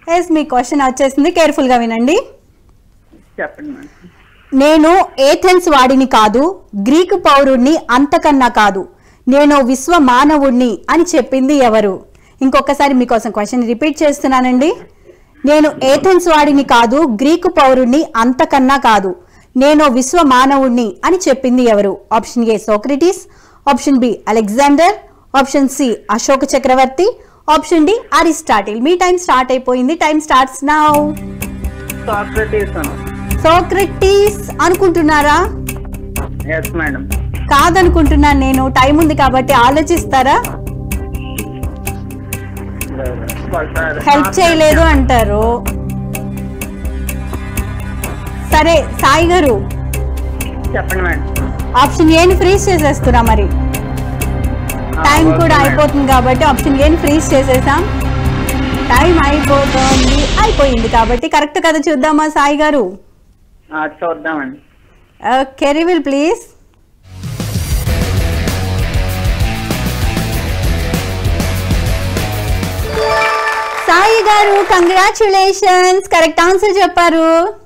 yes మీ question వచ్చేసింది careful గా వినండి చెప్పండి మేడం నేను ఏథెన్స్ వాడిని కాదు గ్రీకు పౌరుణ్ణి అంతకన్నా కాదు నేను విశ్వ మానవుణ్ణి అని చెప్పింది ఎవరు ఇంకొకసారి మీకోసం క్వశ్చన్ రిపీట్ చేస్తున్నానండి నేను ఏథెన్స్ వాడిని కాదు గ్రీకు పౌరుణ్ణి అంతకన్నా కాదు నేను విశ్వ మానవుణ్ణి అని చెప్పింది ఎవరు option A Socrates option B Alexander option C Ashoka చక్రవర్తి ఆప్షన్ డి అరిస్టాటిల్ మీ టైం స్టార్ట్ అయిపోయింది time starts now Socrates Socrates అనుకుంటున్నారా ఎస్ మేడం కాదనుకుంటున్నాను నేను టైం ఉంది కాబట్టి ఆలోచిస్తారా హెల్ప్ చేయలేదు అంటారు సరే సాయి గారు చెప్పండి మేడం ఆప్షన్ ఏని ఫ్రీజ్ చేసేస్తున్నా మరి టైం కూడా అయిపోతుంది కాబట్టి ఆప్షన్ ఏని ఫ్రీజ్ చేసేసాం టైం అయిపోతుంది అయిపోయింది కాబట్టి కరెక్ట్ కదా చూద్దామా సాయి గారు చూద్దామండి కెరీవిల్ ప్లీజ్ సాయి గారు కంగ్రాచులేషన్స్ కరెక్ట్ ఆన్సర్ చెప్పారు